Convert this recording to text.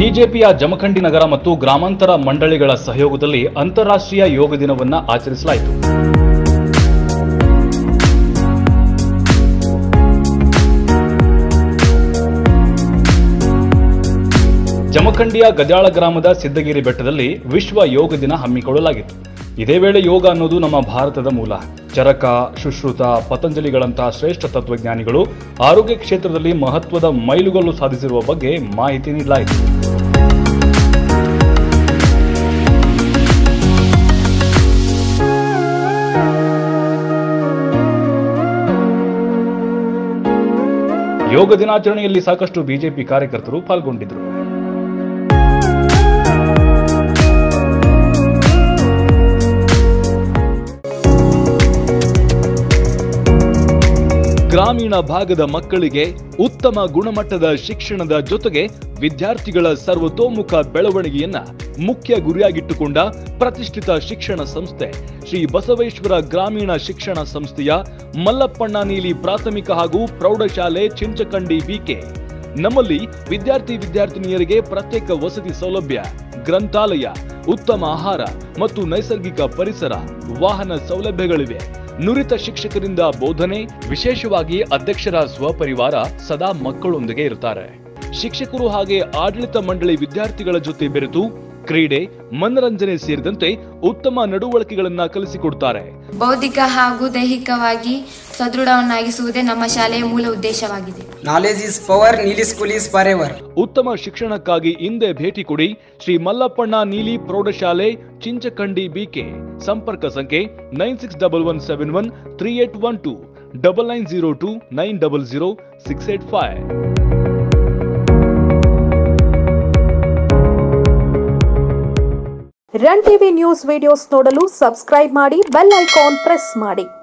ಬಿಜೆಪಿಯ ಜಮಖಂಡಿ ನಗರ ಮತ್ತು ಗ್ರಾಮಾಂತರ ಮಂಡಳಿಗಳ ಸಹಯೋಗದಲ್ಲಿ ಅಂತಾರಾಷ್ಟ್ರೀಯ ಯೋಗ ದಿನವನ್ನು ಆಚರಿಸಲಾಯಿತು ಜಮಖಂಡಿಯ ಗಜಾಳ ಗ್ರಾಮದ ಸಿದ್ದಗಿರಿ ಬೆಟ್ಟದಲ್ಲಿ ವಿಶ್ವ ಯೋಗ ದಿನ ಹಮ್ಮಿಕೊಳ್ಳಲಾಗಿತ್ತು ಇದೇ ವೇಳೆ ಯೋಗ ಅನ್ನೋದು ನಮ್ಮ ಭಾರತದ ಮೂಲ ಚರಕ ಸುಶ್ರುತ ಪತಂಜಲಿಗಳಂತಹ ಶ್ರೇಷ್ಠ ತತ್ವಜ್ಞಾನಿಗಳು ಆರೋಗ್ಯ ಕ್ಷೇತ್ರದಲ್ಲಿ ಮಹತ್ವದ ಮೈಲುಗಲ್ಲು ಸಾಧಿಸಿರುವ ಬಗ್ಗೆ ಮಾಹಿತಿ ನೀಡಲಾಯಿತು ಯೋಗ ದಿನಾಚರಣೆಯಲ್ಲಿ ಸಾಕಷ್ಟು ಬಿಜೆಪಿ ಕಾರ್ಯಕರ್ತರು ಪಾಲ್ಗೊಂಡಿದ್ದರು ಗ್ರಾಮೀಣ ಭಾಗದ ಮಕ್ಕಳಿಗೆ ಉತ್ತಮ ಗುಣಮಟ್ಟದ ಶಿಕ್ಷಣದ ಜೊತೆಗೆ ವಿದ್ಯಾರ್ಥಿಗಳ ಸರ್ವತೋಮುಖ ಬೆಳವಣಿಗೆಯನ್ನ ಮುಖ್ಯ ಗುರಿಯಾಗಿಟ್ಟುಕೊಂಡ ಪ್ರತಿಷ್ಠಿತ ಶಿಕ್ಷಣ ಸಂಸ್ಥೆ ಶ್ರೀ ಬಸವೇಶ್ವರ ಗ್ರಾಮೀಣ ಶಿಕ್ಷಣ ಸಂಸ್ಥೆಯ ಮಲ್ಲಪ್ಪಣ್ಣ ನೀಲಿ ಪ್ರಾಥಮಿಕ ಹಾಗೂ ಪ್ರೌಢಶಾಲೆ ಚಿಂಚಕಂಡಿ ಬಿಕೆ ನಮ್ಮಲ್ಲಿ ವಿದ್ಯಾರ್ಥಿ ವಿದ್ಯಾರ್ಥಿನಿಯರಿಗೆ ಪ್ರತ್ಯೇಕ ವಸತಿ ಸೌಲಭ್ಯ ಗ್ರಂಥಾಲಯ ಉತ್ತಮ ಆಹಾರ ಮತ್ತು ನೈಸರ್ಗಿಕ ಪರಿಸರ ವಾಹನ ಸೌಲಭ್ಯಗಳಿವೆ ನುರಿತ ಶಿಕ್ಷಕರಿಂದ ಬೋಧನೆ ವಿಶೇಷವಾಗಿ ಅಧ್ಯಕ್ಷರ ಸ್ವಪರಿವಾರ ಸದಾ ಮಕ್ಕಳೊಂದಿಗೆ ಇರುತ್ತಾರೆ ಶಿಕ್ಷಕರು ಹಾಗೆ ಆಡಳಿತ ಮಂಡಳಿ ವಿದ್ಯಾರ್ಥಿಗಳ ಜೊತೆ ಬೆರೆತು ಕ್ರೀಡೆ ಮನರಂಜನೆ ಸೇರಿದಂತೆ ಉತ್ತಮ ನಡವಳಿಕೆಗಳನ್ನ ಕಲಿಸಿಕೊಡ್ತಾರೆ ಬೌದ್ಧಿಕ ಹಾಗೂ ದೈಹಿಕವಾಗಿ ಸದೃಢವನ್ನಾಗಿಸುವುದೇ ನಮ್ಮ ಶಾಲೆಯ ಮೂಲ ಉದ್ದೇಶವಾಗಿದೆ Knowledge is power, Neely School is forever. ಉತ್ತಮ ಶಿಕ್ಷಣಕ್ಕಾಗಿ ಹಿಂದೆ ಭೇಟಿ ಕೊಡಿ ಶ್ರೀ ಮಲ್ಲಪ್ಪಣ್ಣ ನೀಲಿ ಪ್ರೌಢಶಾಲೆ ಚಿಂಚಕಂಡಿ ಬಿಕೆ ಸಂಪರ್ಕ ಸಂಖ್ಯೆ nine six double one seven one three eight one two double nine zero two nine double zero six eight five run TV news videos ನೋಡಲು ಸಬ್ಸ್ಕ್ರೈಬ್ ಮಾಡಿ ಬೆಲ್ ಐಕಾನ್ ಪ್ರೆಸ್ ಮಾಡಿ